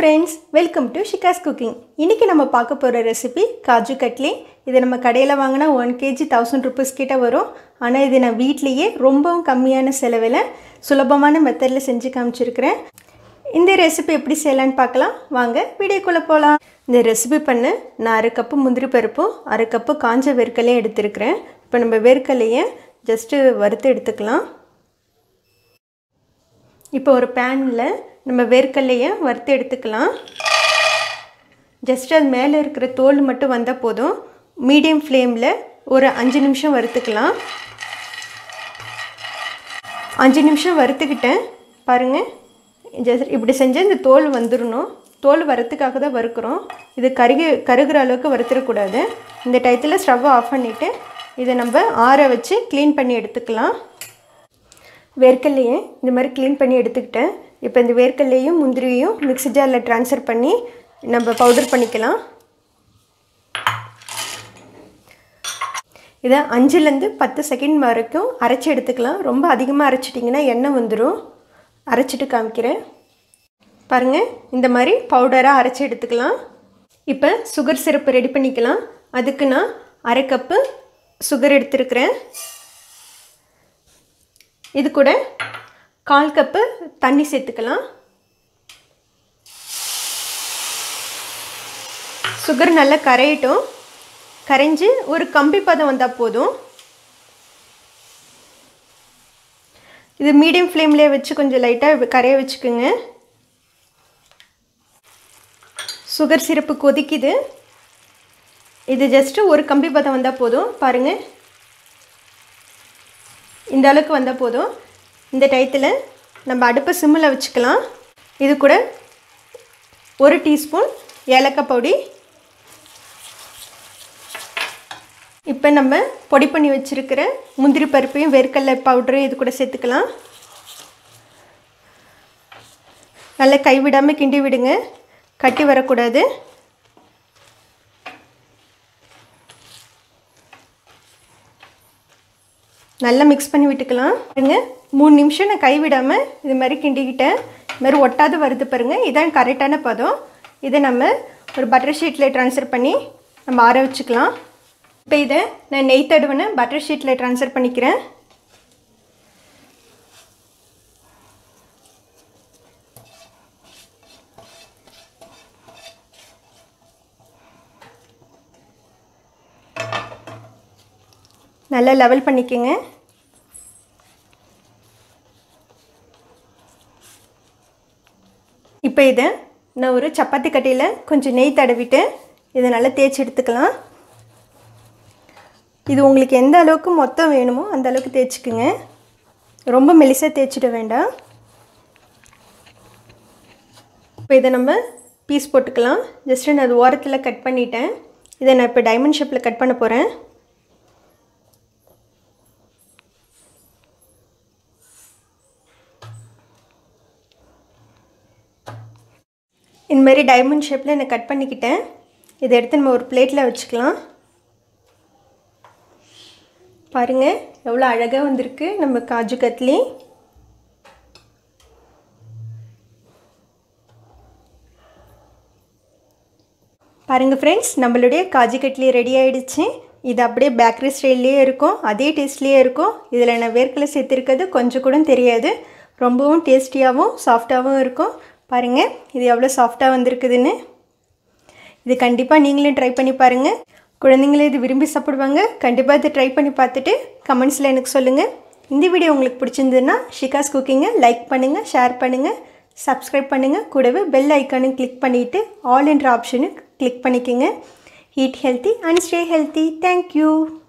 friends welcome to Shika's cooking இன்றைக்கி நம்ம பார்க்க போகிற ரெசிபி காஜு கட்லி இது நம்ம கடையில் வாங்கினா ஒன் கேஜி தௌசண்ட் ருபீஸ் கிட்ட வரும் ஆனால் இது நான் வீட்லேயே ரொம்பவும் கம்மியான செலவில் சுலபமான மெத்தடில் செஞ்சு காமிச்சிருக்கிறேன் இந்த ரெசிபி எப்படி செய்யலான்னு பார்க்கலாம் வாங்க வீடியோக்குள்ளே போகலாம் இந்த ரெசிபி பண்ண நான் அரை கப்பு முந்திரி பருப்பும் அரை கப்பு காஞ்ச வேர்க்கலையும் எடுத்திருக்கிறேன் இப்போ நம்ம வேர்க்கலையை ஜஸ்ட்டு வறுத்து எடுத்துக்கலாம் இப்போ ஒரு பேனில் நம்ம வேர்க்கல்லையை வறுத்து எடுத்துக்கலாம் ஜஸ்ட் அது மேலே இருக்கிற தோல் மட்டும் வந்தால் போதும் மீடியம் ஃப்ளேமில் ஒரு அஞ்சு நிமிஷம் வறுத்துக்கலாம் அஞ்சு நிமிஷம் வறுத்துக்கிட்டேன் பாருங்கள் ஜஸ்ட் இப்படி செஞ்சால் இந்த தோல் வந்துடணும் தோல் வறுத்துக்காக தான் வறுக்கிறோம் இது கருகி கருகிற அளவுக்கு வறுத்துடக்கூடாது இந்த டயத்தில் ஸ்டவ்வை ஆஃப் பண்ணிவிட்டு இதை நம்ம ஆற வச்சு க்ளீன் பண்ணி எடுத்துக்கலாம் வேர்க்கல்லையை இந்த மாதிரி க்ளீன் பண்ணி எடுத்துக்கிட்டேன் இப்போ இந்த வேர்க்கல்லையும் முந்திரியையும் மிக்ஸி ஜாரில் ட்ரான்ஸ்ஃபர் பண்ணி நம்ம பவுடர் பண்ணிக்கலாம் இதை அஞ்சுலேருந்து பத்து செகண்ட் வரைக்கும் அரைச்சி எடுத்துக்கலாம் ரொம்ப அதிகமாக அரைச்சிட்டிங்கன்னா எண்ணெய் வந்துடும் அரைச்சிட்டு காமிக்கிறேன் பாருங்கள் இந்த மாதிரி பவுடராக அரைச்சி எடுத்துக்கலாம் இப்போ சுகர் சிரப்பு ரெடி பண்ணிக்கலாம் அதுக்கு நான் அரை கப்பு சுகர் எடுத்துருக்கிறேன் இது கூட கால் கப்பு தண்ணி சேர்த்துக்கலாம் சுகர் நல்லா கரையட்டும் கரைஞ்சி ஒரு கம்பி பதம் வந்தால் போதும் இது மீடியம் ஃப்ளேம்லேயே வச்சு கொஞ்சம் லைட்டாக கரைய வச்சுக்கோங்க சுகர் சிரப்பு கொதிக்குது இது ஜஸ்ட்டு ஒரு கம்பி பதம் வந்தால் போதும் பாருங்கள் இந்த அளவுக்கு வந்தால் போதும் இந்த டயத்தில் நம்ம அடுப்பை சிம்மில் வச்சுக்கலாம் இது கூட ஒரு டீஸ்பூன் ஏலக்காய் பொடி இப்போ நம்ம பொடி பண்ணி வச்சுருக்கிற முந்திரி பருப்பையும் வேர்க்கடலை பவுடரும் இது கூட சேர்த்துக்கலாம் நல்லா கைவிடாமல் கிண்டி விடுங்க கட்டி வரக்கூடாது நல்லா மிக்ஸ் பண்ணி விட்டுக்கலாம் பாருங்க மூணு நிமிஷம் நான் கைவிடாமல் இது மாதிரி கிண்டிக்கிட்டேன் இது மாதிரி ஒட்டாது வருது பாருங்கள் இதான் கரெக்டான பதம் இதை நம்ம ஒரு பட்டர் ஷீட்டில் ட்ரான்ஸ்ஃபர் பண்ணி நம்ம ஆற வச்சுக்கலாம் இப்போ இதை நான் நெய் தடுவின பட்டர் ஷீட்டில் ட்ரான்ஸ்ஃபர் பண்ணிக்கிறேன் நல்லா லெவல் பண்ணிக்கோங்க இப்போ இதை நான் ஒரு சப்பாத்தி கட்டையில் கொஞ்சம் நெய் தடவிட்டு இதை நல்லா தேய்ச்சி எடுத்துக்கலாம் இது உங்களுக்கு எந்த அளவுக்கு மொத்தம் வேணுமோ அந்த அளவுக்கு தேய்ச்சிக்குங்க ரொம்ப மெலிசாக தேய்ச்சிட வேண்டாம் இப்போ இதை நம்ம பீஸ் போட்டுக்கலாம் ஜஸ்ட்டு நான் அது ஓரத்தில் கட் பண்ணிட்டேன் இதை நான் இப்போ டைமண்ட் ஷேப்பில் கட் பண்ண போகிறேன் இந்த மாதிரி டைமண்ட் ஷேப்பில் நான் கட் பண்ணிக்கிட்டேன் இதை எடுத்து நம்ம ஒரு பிளேட்டில் வச்சுக்கலாம் பாருங்கள் எவ்வளோ அழகாக வந்திருக்கு நம்ம காஜு கத்லி பாருங்கள் ஃப்ரெண்ட்ஸ் நம்மளுடைய காஜு கட்லி ரெடி ஆகிடுச்சு இது அப்படியே பேக்கரி ஸ்டைல்லையே இருக்கும் அதே டேஸ்ட்லேயே இருக்கும் இதில் நான் வேர்க்கலை சேர்த்துருக்கிறது கொஞ்சம் கூட தெரியாது ரொம்பவும் டேஸ்டியாகவும் சாஃப்டாகவும் இருக்கும் பாருங்கள் இது எவ்வளோ சாஃப்டாக வந்திருக்குதுன்னு இது கண்டிப்பாக நீங்களும் ட்ரை பண்ணி பாருங்கள் குழந்தைங்களே இது விரும்பி சாப்பிடுவாங்க கண்டிப்பாக இதை ட்ரை பண்ணி பார்த்துட்டு கமெண்ட்ஸில் எனக்கு சொல்லுங்கள் இந்த வீடியோ உங்களுக்கு பிடிச்சிருந்ததுன்னா ஷிகாஸ் குக்கிங்கை லைக் பண்ணுங்கள் ஷேர் பண்ணுங்கள் சப்ஸ்கிரைப் பண்ணுங்கள் கூடவே பெல் ஐக்கானும் கிளிக் பண்ணிவிட்டு ஆல் என்ற ஆப்ஷனும் கிளிக் பண்ணிக்கோங்க eat healthy and stay healthy thank you